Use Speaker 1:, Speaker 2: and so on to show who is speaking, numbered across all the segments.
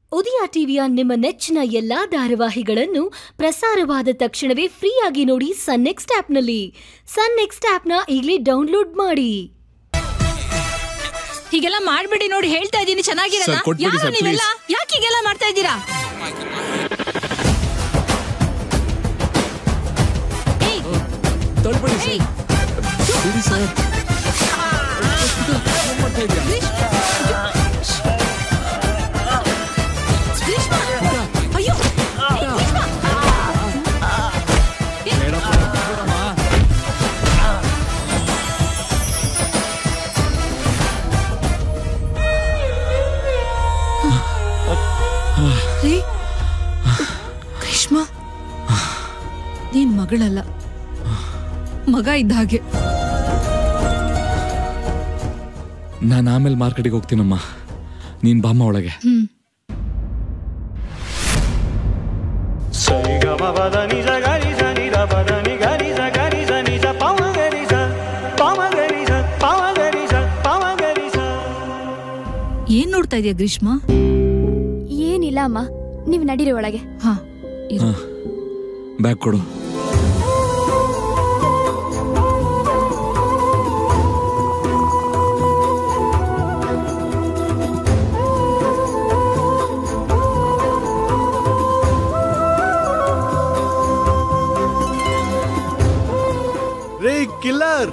Speaker 1: ಉದಯ ಟಿವಿಯ ನಿಮ್ಮ ನೆಚ್ಚಿನ ಎಲ್ಲಾ ಧಾರಾವಾಹಿಗಳನ್ನು ಪ್ರಸಾರವಾದ ತಕ್ಷಣವೇ ಫ್ರೀಯಾಗಿ ನೋಡಿ ಸನ್ ನೆಕ್ಸ್ಟ್ ಆಪ್ನಲ್ಲಿ ಸನ್ ನೆಕ್ಸ್ಟ್ ಆಪ್ನ ಈಗಲೇ ಡೌನ್ಲೋಡ್ ಮಾಡಿ
Speaker 2: ಹೀಗೆಲ್ಲ ಮಾಡ್ಬಿಡಿ ನೋಡಿ ಹೇಳ್ತಾ ಇದ್ದೀನಿ ಚೆನ್ನಾಗಿರಲ್ಲ
Speaker 3: Sir, ಕೊಟ್ಬಿಡಿ
Speaker 2: ಯಾರು
Speaker 3: sir,
Speaker 2: ನೀವೆಲ್ಲ ಯಾಕೆ ಹೀಗೆಲ್ಲ ಮಾಡ್ತಾ ಇದ್ದೀರಾ ಏಯ್,
Speaker 3: ತಳ್ಬಿಡಿ
Speaker 2: ಏಯ್,
Speaker 3: ಸರ್ ಬಿಡಿ ಸರ್
Speaker 2: ಗ್ರೀಷ್ಮ, ಅಯ್ಯೋ ಏಯ್, ಗ್ರೀಷ್ಮ. ರೀ, ಗ್ರೀಷ್ಮ ನೀನ್ ಮಗಳಲ್ಲ ಮಗ ಇದ್ದ ಹಾಗೆ
Speaker 3: ನಾನು ಆಮೇಲೆ ಮಾರ್ಕೆಟಿಗೆ ಹೋಗ್ತೀನಮ್ಮ ನೀನ್ ಬಾಮ್ಮ ಒಳಗೆ
Speaker 2: ಹ್ಮ್
Speaker 4: ಸರಿ ಗ ಮ ಪದ ನಿ ಸ ಗ ರಿ ಸ ನಿ ದ ಪದ ನಿ ಗ ರಿ ಸ ಗ ರಿ ಸ ನಿ ಸ ಪ ಮ ಗ ರಿ ಸ ಪ ಮ ಗ ರಿ ಸ ಪ ಮ ಗ ರಿ ಸ ಪ ಮ ಗ ರಿ ಸ
Speaker 2: ಏನ್ ನೋಡ್ತಾ ಇದೀಯ ಗ್ರೀಷ್ಮ
Speaker 5: ಏನಿಲ್ಲ ಅಮ್ಮ ನೀವು ನಡೀರಿ ಒಳಗೆ
Speaker 2: ಹಾ ಇರು.
Speaker 3: ಹಾ ಬ್ಯಾಗ್ ಕೊಡು
Speaker 6: ರೇ ಕಿಲ್ಲರ್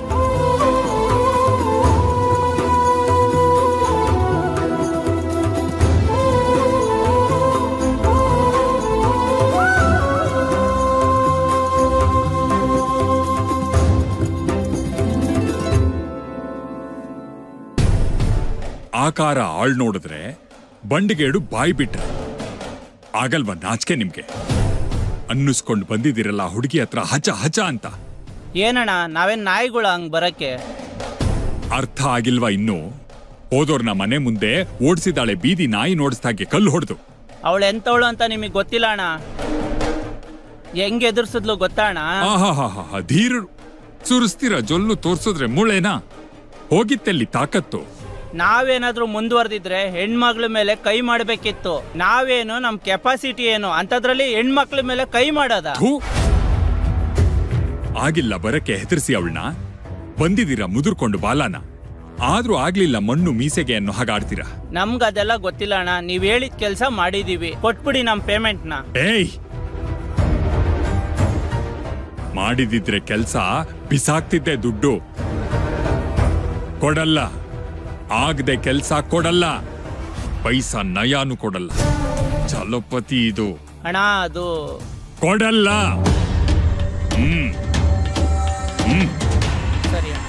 Speaker 7: ಆಕಾರ ಆಳ್ ನೋಡಿದ್ರೆ ಬಂಡಿಗೇಡು ಬಾಯಿ ಬಿಟ್ರೆ ಆಗಲ್ವಾ ನಾಚಿಕೆ ನಿಮ್ಗೆ ಅನ್ನಿಸ್ಕೊಂಡು ಬಂದಿದ್ದೀರಲ್ಲ ಹುಡುಗಿ ಹತ್ರ ಹಚ ಹಚ ಅಂತ
Speaker 8: ಏನಣ್ಣ ನಾವೇನ್ ನಾಯಿಗಳ ಹಂಗ್ ಬರಕ್ಕೆ
Speaker 7: ಅರ್ಥ ಆಗಿಲ್ವಾ ಇನ್ನು ಹೋದೋರ್ನ ಮನೆ ಮುಂದೆ ಓಡಿಸಿದಾಳೆ ಬೀದಿ ನಾಯಿ ನೋಡಿಸ್ದಾಗೆ ಕಲ್ಲು ಹೊಡೆದು
Speaker 8: ಅವಳು ಎಂತವಳು ಅಂತ ನಿಮಗೆ ಗೊತ್ತಿಲ್ಲ ಅಣ್ಣ ಹೆಂಗ್ ಎದುರ್ಸಿದ್ಲು ಗೊತ್ತಾ ಅಣ್ಣ
Speaker 7: ಆಹಾಹಾಹಾ ಧೀರರು ಸುರಿಸ್ತೀರ ಜೊಲ್ಲು ತೋರ್ಸಿದ್ರೆ ಮುಳೇನಾ ಹೋಗಿತ್ತೆಲ್ಲಿ ತಾಕತ್ತು
Speaker 8: ನಾವೇನಾದ್ರೂ ಮುಂದುವರೆದಿದ್ರೆ ಹೆಣ್ಮಕ್ಳ ಮೇಲೆ ಕೈ ಮಾಡ್ಬೇಕಿತ್ತು ನಾವೇನು ನಮ್ ಕೆಪಾಸಿಟಿ ಏನು ಅಂತದ್ರಲ್ಲಿ ಹೆಣ್ಮಕ್ಳ ಮೇಲೆ ಕೈ ಮಾಡೋದ
Speaker 7: ಥೂ ಆಗಿಲ್ಲ ಬರಕ್ಕೆ ಹೆದರ್ಸಿ ಅವಳನ್ನ ಬಂದಿದ್ದೀರ ಮುದುರ್ಕೊಂಡು ಬಾಲಾನ ಆದ್ರೂ ಆಗ್ಲಿಲ್ಲ ಮಣ್ಣು ಮೀಸೆಗೆ ಅನ್ನೋ ಹಾಗಾಡ್ತೀರಾ
Speaker 8: ನಮ್ಗ್ ಅದೆಲ್ಲ ಗೊತ್ತಿಲ್ಲ ಅಣ್ಣ ನೀವ್ ಹೇಳಿದ ಕೆಲ್ಸ ಮಾಡಿದೀವಿ ಕೊಟ್ಬಿಡಿ ನಮ್ ಪೇಮೆಂಟ್ನ
Speaker 7: ಏಯ್ ಮಾಡಿದಿದ್ರೆ ಕೆಲ್ಸ ಬಿಸಾಕ್ತಿದ್ದೆ ದುಡ್ಡು ಕೊಡಲ್ಲ ಆಗದೆ ಕೆಲ್ಸ ಕೊಡಲ್ಲ ಪೈಸಾ ನಯಾನು ಕೊಡಲ್ಲ ಚಲೋಪತಿ ಇದು
Speaker 8: ಅಣ್ಣ ಅದು
Speaker 7: ಕೊಡಲ್ಲ ಹ್ಮ್ ಹ್ಮ್
Speaker 8: ಸರಿ ಅಣ್ಣ.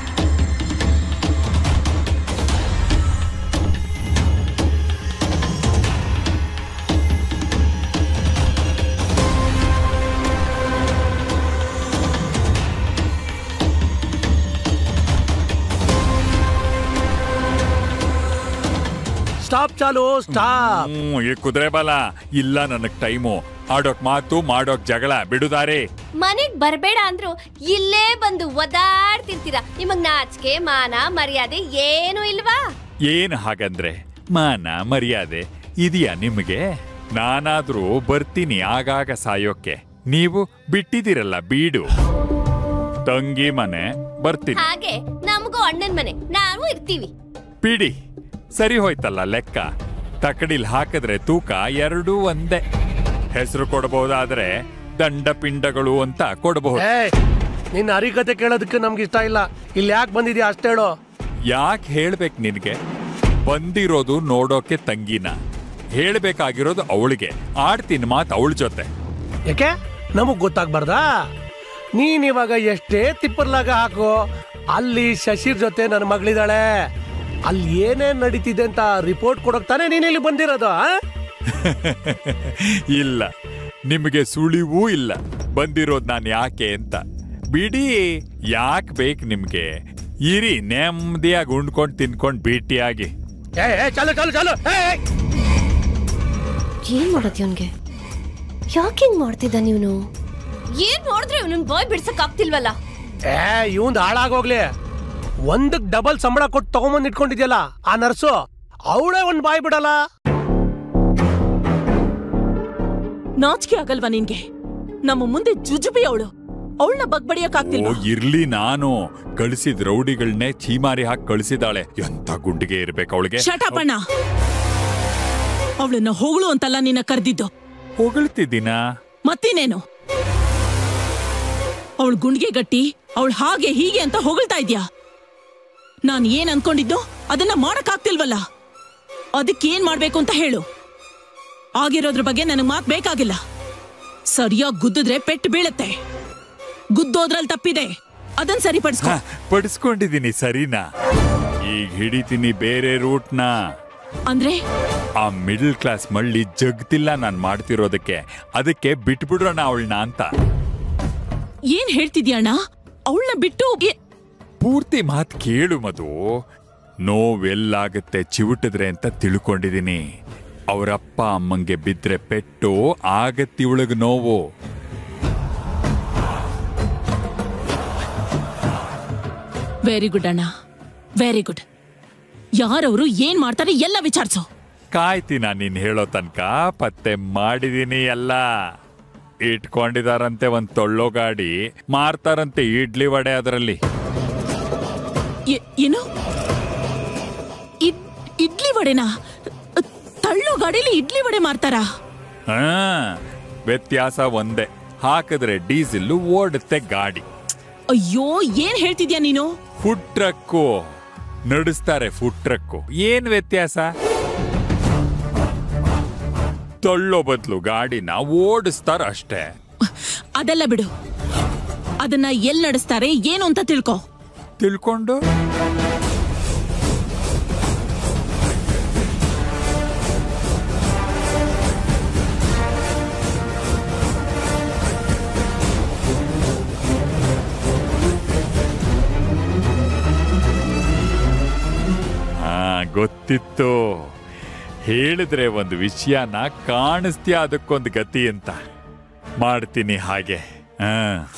Speaker 6: ಸ್ಟಾಪ್ ಚಾಲು ಸ್ಟಾಪ್
Speaker 7: ಹ್ಮ್ ಈ ಕುದುರೆ ಬಲ ಇಲ್ಲ ನನಗ್ ಟೈಮು ಆಡೋಕ್ ಮಾತು ಮಾಡೋಕ್ ಜಗಳ ಬಿಡುದಾರೆ
Speaker 5: ಮನೆಗ್ ಬರ್ಬೇಡ ಅಂದ್ರು ಇಲ್ಲೇ ಬಂದು ಒದಾಡ್ತಿರ್ತೀರಾ ನಿಮಗ್ ನಾಚಿಕೆ ಮಾನ ಮರ್ಯಾದೆ ಏನು ಇಲ್ವಾ
Speaker 7: ಏನ್ ಹಾಗಂದ್ರೆ ಮಾನ ಮರ್ಯಾದೆ ಇದೆಯಾ ನಿಮಗೆ ನಾನಾದ್ರೂ ಬರ್ತೀನಿ ಆಗಾಗ ಸಾಯೋಕೆ ನೀವು ಬಿಟ್ಟಿದಿರಲ್ಲ ಬೀಡು ತಂಗಿ ಮನೆ ಬರ್ತೀನಿ
Speaker 5: ಹಾಗೆ ನಮಗೂ ಅಣ್ಣನ್ ಮನೆ ನಾವು ಇರ್ತೀವಿ
Speaker 7: ಬಿಡಿ ಸರಿ ಹೋಯ್ತಲ್ಲ ಲೆಕ್ಕ ತಕಡಿಲ್ ಹಾಕಿದ್ರೆ ತೂಕ ಎರಡೂ ಒಂದೇ ಹೆಸರು ಕೊಡಬಹುದಾದ್ರೆ ದಂಡ ಪಿಂಡಗಳು ಅಂತ ಕೊಡಬಹುದು
Speaker 6: ಏ ನಿನ್ನ ಹರಿಕತೆ ಕೇಳೋದಕ್ಕೆ ನಮ್ಗೆ ಇಷ್ಟ ಇಲ್ಲ ಇಲ್ಲಿ ಯಾಕೆ ಬಂದಿದ್ಯಾ ಅಷ್ಟೇ ಹೇಳು
Speaker 7: ಯಾಕೆ ಹೇಳ್ಬೇಕು ನಿನ್ಗೆ ಬಂದಿರೋದು ನೋಡೋಕೆ ತಂಗಿನ ಹೇಳ್ಬೇಕಾಗಿರೋದು ಅವಳಿಗೆ ಆಡ್ತೀನಿ ಮಾತು ಅವಳ ಜೊತೆ
Speaker 6: ಯಾಕೆ ನಮಗ್ ಗೊತ್ತಾಗ್ಬಾರ್ದಾ ನೀನ್ ಇವಾಗ ಎಷ್ಟೇ ತಿಪ್ಪರ್ಲಾಗ ಹಾಕು ಅಲ್ಲಿ ಶಶಿರ್ ಜೊತೆ ನನ್ನ ಮಗಳಿದ್ದಾಳೆ ಅಲ್ಲಿ ಏನೇನ್ ನಡೀತಿದೆ ಅಂತ ರಿಪೋರ್ಟ್ ಕೊಡೋಕ್ ತಾನೇ ನೀನ್ ಇಲ್ಲಿ ಬಂದಿರೋದು ಆ?
Speaker 7: ಇಲ್ಲ ನಿಮಗೆ ಸುಳಿವೂ ಇಲ್ಲ ಬಂದಿರೋದ್ ನಾನು ಯಾಕೆ ಅಂತ ಬಿಡಿ ಯಾಕೆ ಬೇಕು ನಿಮ್ಗೆ ಇರಿ ನೆಮ್ಮದಿಯಾಗಿ ಉಂಡ್ಕೊಂಡು ತಿನ್ಕೊಂಡು ಭೇಟಿಯಾಗಿ
Speaker 6: ಏ ಏ, ಚಾಲು ಚಾಲು ಚಾಲು ಏ, ಏ.
Speaker 5: ಏನ್ ಮಾಡೋದು ಇವನ್ಗೆ ಯಾಕೆ ಹಿಂಗ್ ಮಾಡ್ತಿದ್ದ ನೀವನು ಏನ್ ನೋಡಿದ್ರೆ ಇವನನ್ ಬಾಯ್ ಬಿಡ್ಸಕ್ ಆಗ್ತಿಲ್ವಲ್ಲ
Speaker 6: ಏ ಇವಂದ್ ಹಾಳಾಗೋಗ್ಲಿ ಒಂದಕ್ ಡಬಲ್ ಸಂಬಳ ಕೊಟ್ಟು ತಗೊಂಬಂದ್ ಇಟ್ಕೊಂಡಿದ್ಯಲ್ಲ ಆ ನರ್ಸು ಅವಳೇ ಒಂದ್ ಬಾಯ್ ಬಿಡಲ್ಲ
Speaker 9: ನಾಚಿಕೆ ಆಗಲ್ವಾ ನಿನ್ಗೆ ನಮ್ಮ ಮುಂದೆ ಜುಜುಬಿ ಅವಳು ಅವಳನ್ನ
Speaker 7: ಓ
Speaker 9: ಬಗ್ಬಡಿಯಕ್ಕಾಗ್ತಿಲ್ವಾ
Speaker 7: ಇರ್ಲಿ ನಾನು ಕಳಿಸಿದ ರೌಡಿಗಳನ್ನೇ ಚೀಮಾರಿ ಹಾಕಿ ಕಳಿಸಿದಾಳೆ ಎಂತ ಗುಂಡಿಗೆ ಇರ್ಬೇಕು ಅವಳಿಗೆ
Speaker 9: ಶಟಪಣ್ಣ ಅವಳನ್ನ ಹೊಗಳು ಅಂತಲ್ಲ ನಿನ್ನ ಕರೆದಿದ್ದು
Speaker 7: ಹೊಗಳ್ತಿದ್ದೀನ
Speaker 9: ಮತ್ತಿನೇನು ಅವಳು ಗುಂಡಿಗೆ ಗಟ್ಟಿ ಅವಳು ಹಾಗೆ ಹೀಗೆ ಅಂತ ಹೊಗಳ್ತಾ ಇದ್ಯಾ ನಾನ್ ಏನ್ ಅನ್ಕೊಂಡಿದ್ದು ಅದನ್ನ ಮಾಡಕ್ಕಾಗ್ತಿಲ್ವಲ್ಲ ಅದಕ್ಕೇನ್ ಮಾಡ್ಬೇಕು ಅಂತ ಹೇಳು ಆಗಿರೋದ್ರ ಬಗ್ಗೆ ನನಗ್ ಮಾತ್ ಬೇಕಾಗಿಲ್ಲ ಸರಿಯಾಗಿ ಗುದ್ದಿದ್ರೆ ಪೆಟ್ಟು ಬೀಳತ್ತೆ ಗುದ್ದೋದ್ರಲ್ಲಿ ತಪ್ಪಿದೆ ಅದನ್ ಸರಿಪಡಿಸ್ಕೊ
Speaker 7: ಪಡಿಸ್ಕೊಂಡಿದ್ದೀನಿ ಸರಿನಾ ಈಗ ಹಿಡಿತೀನಿ ಬೇರೆ ರೂಟ್ನ
Speaker 9: ಅಂದ್ರೆ
Speaker 7: ಆ ಮಿಡಲ್ ಕ್ಲಾಸ್ ಮಳ್ಳಿ ಜಗ್ತಿಲ್ಲ ನಾನ್ ಮಾಡ್ತಿರೋದಕ್ಕೆ ಅದಕ್ಕೆ ಬಿಟ್ಬಿಡ್ರೋಣ ಅವಳನ್ನ ಅಂತ
Speaker 9: ಏನ್ ಹೇಳ್ತಿದ್ಯಣ್ಣ ಅವಳನ್ನ ಬಿಟ್ಟು ಏ-
Speaker 7: ಪೂರ್ತಿ ಮಾತ್ ಕೇಳು ಮಧು ನೋವೆಲ್ಲಾಗತ್ತೆ ಚಿವುಟಿದ್ರೆ ಅಂತ ತಿಳ್ಕೊಂಡಿದೀನಿ ಅವರಪ್ಪ ಅಮ್ಮಂಗೆ ಬಿದ್ರೆ ಪೆಟ್ಟು ಆಗತ್ತಿವಳಗ್ ನೋವು
Speaker 9: ವೆರಿ ಗುಡ್ ಅಣ್ಣ ವೆರಿ ಗುಡ್ ಯಾರವರು ಏನ್ ಮಾಡ್ತಾರೆ ಎಲ್ಲ ವಿಚಾರಿಸು
Speaker 7: ಕಾಯ್ತೀನ ನೀನ್ ಹೇಳೋ ತನಕ ಪತ್ತೆ ಮಾಡಿದೀನಿ ಎಲ್ಲ ಇಟ್ಕೊಂಡಿದಾರಂತೆ ಒಂದ್ ತೊಳ್ಳೋ ಗಾಡಿ ಮಾರ್ತಾರಂತೆ ಇಡ್ಲಿ ವಡೆ ಅದರಲ್ಲಿ
Speaker 9: ಎ- ಏನು ಇಡ್- ಇಡ್ಲಿ ವಡೆನಾ ತಳ್ಳೋ ಗಾಡಿಲಿ ಇಡ್ಲಿ ವಡೆ ಮಾರ್ತಾರಾ
Speaker 7: ಹಾ ವ್ಯತ್ಯಾಸ ಒಂದೇ ಹಾಕಿದ್ರೆ ಡೀಸೆಲ್ ಓಡುತ್ತೆ ಗಾಡಿ
Speaker 9: ಅಯ್ಯೋ ಏನ್ ಹೇಳ್ತಿದ್ಯಾ ನೀನು
Speaker 7: ಫುಡ್ ಟ್ರಕ್ಕು ನಡೆಸ್ತಾರೆ ಫುಡ್ ಟ್ರಕ್ಕು ಏನ್ ವ್ಯತ್ಯಾಸ ತೊಳ್ಳೋ ಬದಲು ಗಾಡಿನ ಓಡಿಸ್ತಾರ ಅಷ್ಟೇ
Speaker 9: ಅದೆಲ್ಲ ಬಿಡು ಅದನ್ನ ಎಲ್ ನಡೆಸ್ತಾರೆ ಏನು ಅಂತ ತಿಳ್ಕೊ
Speaker 7: ತಿಳ್ಕೊಂಡು ಹಾ ಗೊತ್ತಿತ್ತು ಹೇಳಿದ್ರೆ ಒಂದು ವಿಷಯನ ಕಾಣಿಸ್ತೀಯ ಅದಕ್ಕೊಂದು ಗತಿ ಅಂತ ಮಾಡ್ತೀನಿ ಹಾಗೆ ಹಾ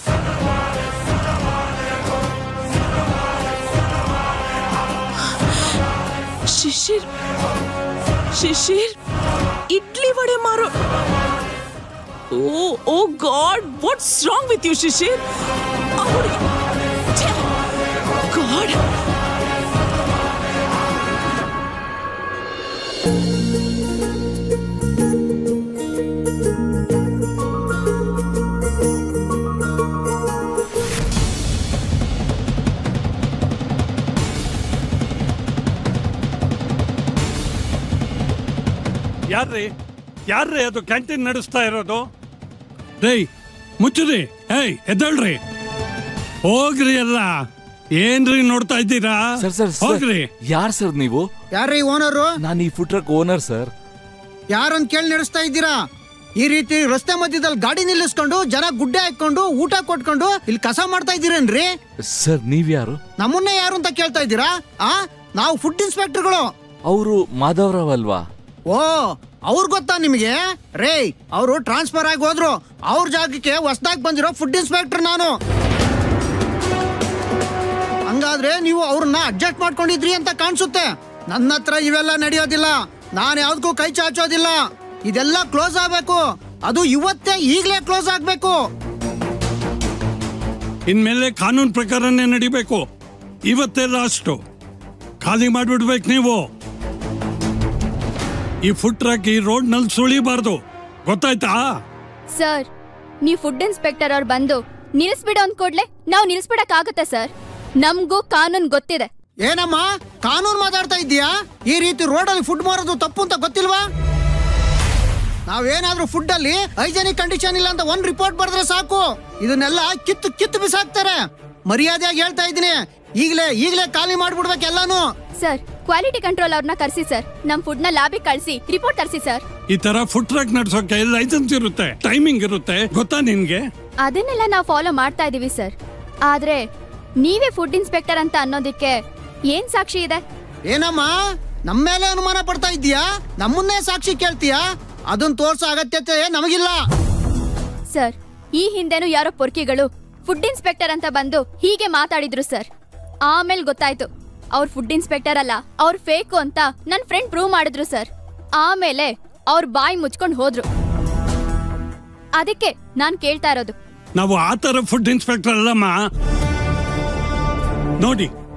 Speaker 9: ಶಿಶಿರ್ ಶಿಶಿರ್ ಇಡ್ಲಿ ವಡೆ ಮಾರೋ oh oh god what's wrong with you Shishir god
Speaker 10: ಯಾರ್ರಿ ಯಾರ್ರಿ ಅದು ಕ್ಯಾಂಟೀನ್ ನಡೆಸ್ತಾ ಇರೋದು ರೇ ಮುಚ್ಚ್ರಿ ಏಯ್ ಎದ್ದಳ್ರಿ ಹೋಗ್ರಿ ಎಲ್ಲ ಏನ್ರಿ ನೋಡ್ತಾ ಇದ್ದೀರಾ
Speaker 3: ಸರ್ ಸರ್
Speaker 10: ಹೋಗ್ರಿ
Speaker 3: ಯಾರ್ ಸರ್ ನೀವು
Speaker 11: ಯಾರ್ರೀ ಓನರು
Speaker 3: ನಾನು ಈ ಫುಡ್ ಟ್ರಕ್ ಓನರ್ ಸರ್
Speaker 11: ಯಾರನ್ ಕೇಳಿ ನಡೆಸ್ತಾ ಇದ್ದೀರಾ ಈ ರೀತಿ ರಸ್ತೆ ಮಧ್ಯದಲ್ಲಿ ಗಾಡಿ ನಿಲ್ಲಿಸ್ಕೊಂಡು ಜನ ಗುಡ್ಡೆ ಹಾಕೊಂಡು ಊಟ ಕೊಟ್ಕೊಂಡು ಇಲ್ಲಿ ಕಸ ಮಾಡ್ತಾ ಇದ್ದೀರೇನ್ರಿ
Speaker 3: ಸರ್ ನೀವ್ಯಾರು
Speaker 11: ನಮ್ಮನ್ನೇ ಯಾರು ಅಂತ ಕೇಳ್ತಾ ಇದ್ದೀರಾ ಆ ನಾವು ಫುಡ್ ಇನ್ಸ್ಪೆಕ್ಟರ್ಗಳು
Speaker 3: ಅವರು ಮಾಧವರಾವ್ ಅಲ್ವಾ
Speaker 11: ಓ ಅವ್ರ್ ಗೊತ್ತಾ ನಿಮಗೆ ರೇ ಅವರು ಟ್ರಾನ್ಸ್ಫರ್ ಆಗಿ ಹೋದ್ರು ಅವ್ರ ಜಾಗಕ್ಕೆ ಹೊಸದಾಗಿ ಬಂದಿರೋ ಫುಡ್ ಇನ್ಸ್ಪೆಕ್ಟರ್ ನಾನು ಹಂಗಾದ್ರೆ ನೀವು ಅವ್ರನ್ನ ಅಡ್ಜಸ್ಟ್ ಮಾಡ್ಕೊಂಡಿದ್ರಿ ಅಂತ ಕಾಣಿಸುತ್ತೆ ನನ್ನ ಹತ್ರ ಇವೆಲ್ಲ ನಡೆಯೋದಿಲ್ಲ ನಾನು ಯಾವ್ದಕ್ಕೂ ಕೈ ಚಾಚೋದಿಲ್ಲ ಇದೆಲ್ಲ ಕ್ಲೋಸ್ ಆಗ್ಬೇಕು ಅದು ಇವತ್ತೇ ಈಗಲೇ ಕ್ಲೋಸ್ ಆಗ್ಬೇಕು
Speaker 10: ಇನ್ಮೇಲೆ ಕಾನೂನು ಪ್ರಕಾರನೇ ನಡಿಬೇಕು ಇವತ್ತೇ ಲಾಸ್ಟು ಖಾಲಿ ಮಾಡ್ಬಿಡ್ಬೇಕು ನೀವು ಈ ಫುಡ್ ಟ್ರಕ್ ಈ ರೋಡ್ ನಲ್ಲಿ ಸುಳಿಬಾರ್ದು ಗೊತ್ತಾಯ್ತಾ
Speaker 12: ಸರ್ ನೀವು ಫುಡ್ ಇನ್ಸ್ಪೆಕ್ಟರ್ ಅವ್ರು ಬಂದು ನಿಲ್ಲಿಸ್ಬಿಡು ಅಂದ್ಕೊಡ್ಲೆ ನಾವು ನಿಲ್ಲಿಸ್ಬಿಡಕ್ ಆಗುತ್ತೆ ಸರ್ ನಮಗೂ ಕಾನೂನು ಗೊತ್ತಿದೆ
Speaker 11: ಏನಮ್ಮ ಕಾನೂನು ಮಾತಾಡ್ತಾ ಇದ್ದೀಯಾ ಈ ರೀತಿ ರೋಡಲ್ಲಿ ಫುಡ್ ಮಾರೋದು ತಪ್ಪು ಅಂತ ಗೊತ್ತಿಲ್ವಾ ನಾವೇನಾದ್ರೂ ಫುಡ್ ಅಲ್ಲಿ ಹೈಜೆನಿಕ್ ಕಂಡೀಷನ್ ಇಲ್ಲ ಅಂತ ಒಂದ್ ರಿಪೋರ್ಟ್ ಬರೆದ್ರೆ ಸಾಕು ಇದನ್ನೆಲ್ಲ ಕಿತ್ತು ಕಿತ್ತು ಬಿಸಾಕ್ತಾರೆ ಮರ್ಯಾದೆಯಾಗಿ ಹೇಳ್ತಾ ಇದ್ದೀನಿ ಈಗಲೇ ಈಗಲೇ ಖಾಲಿ ಮಾಡ್ಬಿಡ್ಬೇಕು ಎಲ್ಲಾನು
Speaker 12: ಸರ್ ಕ್ವಾಲಿಟಿ ಕಂಟ್ರೋಲ್ ಅವ್ರನ್ನ ಕರ್ಸಿ ಸರ್ ನಮ್ ಫುಡ್ ನ ಲ್ಯಾಬಿಗೆ ಕಳ್ಸಿ ರಿಪೋರ್ಟ್ ತರ್ಸಿ ಸರ್
Speaker 10: ಈ ತರ ಫುಡ್ ಟ್ರಕ್ ನಡ್ಸೋಕೆ ಲೈಸೆನ್ಸ್ ಇರುತ್ತೆ ಟೈಮಿಂಗ್ ಇರುತ್ತೆ ಗೊತ್ತಾ ನಿನ್ಗೆ
Speaker 12: ಅದನ್ನೆಲ್ಲ ನಾವು ಫಾಲೋ ಮಾಡ್ತಾ ಇದೀವಿ ಸರ್ ಆದ್ರೆ ನೀವೇ ಫುಡ್ ಇನ್ಸ್ಪೆಕ್ಟರ್ ಅಂತ ಅನ್ನೋದಕ್ಕೆ ಏನ್ ಸಾಕ್ಷಿ ಇದೆ
Speaker 11: ಏನಮ್ಮ ನಮ್ಮ ಮೇಲೆ ಅನುಮಾನ ಪಡ್ತಾ ಇದ್ದೀಯಾ ನಮ್ಮನ್ನೇ ಸಾಕ್ಷಿ ಕೇಳ್ತೀಯಾ ಅದನ್ನ ತೋರ್ಸೋ ಅಗತ್ಯತೆ ನಮಗಿಲ್ಲ
Speaker 12: ಸರ್ ಈ ಹಿಂದೆನೂ ಯಾರೋ ಪೊರ್ಕಿಗಳು ಫುಡ್ ಇನ್ಸ್ಪೆಕ್ಟರ್ ಅಂತ ಬಂದು ಹೀಗೆ ಮಾತಾಡಿದ್ರು ಸರ್ ಆಮೇಲೆ ಗೊತ್ತಾಯ್ತು ಅವ್ರ ಫುಡ್ ಇನ್ಸ್ಪೆಕ್ಟರ್ ಅಲ್ಲ ಅವ್ರ ಫೇಕು ಅಂತ ನನ್ನ ಫ್ರೆಂಡ್ ಪ್ರೂವ್ ಮಾಡಿದ್ರು ಸರ್ ಆಮೇಲೆ ಅವ್ರ ಬಾಯಿ ಮುಚ್ಕೊಂಡು ಹೋದ್ರು ಅದಕ್ಕೆ ನಾನ್ ಕೇಳ್ತಾ ಇರೋದು
Speaker 10: ನಾವು ಆ ಥರ ಫುಡ್ ಇನ್ಸ್ಪೆಕ್ಟರ್ ಅಲ್ಲಮ್ಮ ನೋಡಿ